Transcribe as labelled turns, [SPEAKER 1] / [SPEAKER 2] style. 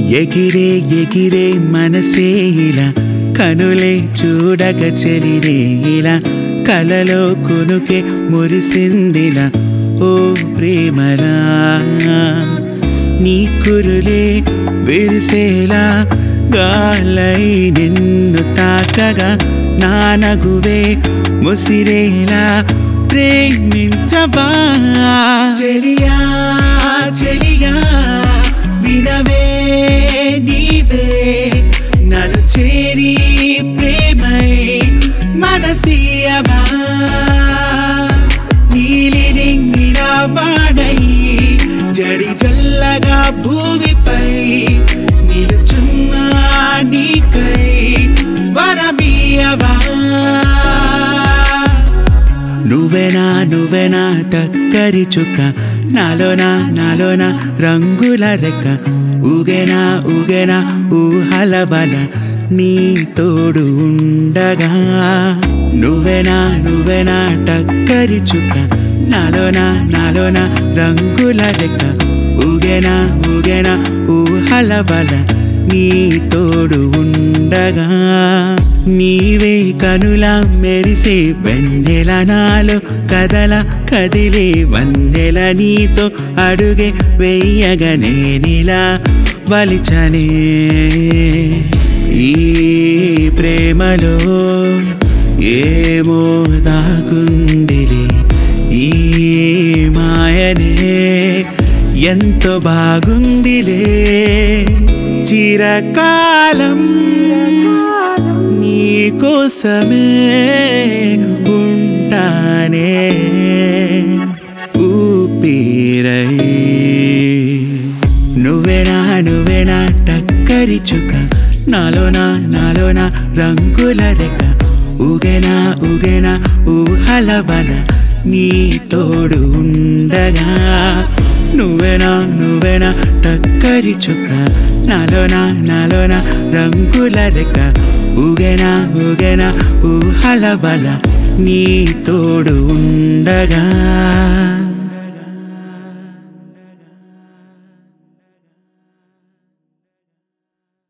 [SPEAKER 1] ఎగిరే ఎగిరే మనసే ఇలా కనులే చూడక చెలిరే ఇలా కలలో కొనుకే మురిసిందిలా ఓ ప్రేమలా నీ కురులే విరిసేలా గాలై నిన్ను తాకగా నా నగువే ముసిరేలా ప్రేమించవా చెలియా చెలియా వినవే నీవే నన్ను చేరి ప్రేమై మనసీయవా నీలి నింగిన వాడై జడి జల్లగా భూమిపై నిలుచున్నా నీకై వరమీయవా నువ్వెనా నువ్వెనా టక్కరి చుక్క నాలోనా నాలోనా రంగుల రెక్క ఊగెనా ఊగెనా ఊహల బల నీ తోడు ఉండగా నువ్వెనా నువ్వెనా టక్కరి చుక్క నాలోనా నాలోనా రంగుల రెక్క ఊగెనా ఊగెనా ఊహల బల నీ తోడు ఉండగా నీవే కనుల మెరిసే వెన్నెల నాలో కదల కదిలే వన్నెల నీతో అడుగే వెయ్యగా నేనిలా వలిచనే ఈ ప్రేమలో ఏమో దాగుందిలే ఈ మాయనే ఎంతో బాగుందిలే చిరకాలం నీ కోసమే ఉంటానే ఊపిరై నువ్వేనా నువ్వేనా టక్కరి చుక్క నాలోనా నాలోనా రంగుల రెక్క ఊగెనా ఊగెనా ఊహల వల నీ తోడు ఉండగా నువ్వేనా నువ్వేనా టక్కరి చుక్క నాలోనా నాలోనా రంగుల రెక్క ఊగెనా ఊగెనా ఊహల వల నీ తోడు ఉండగా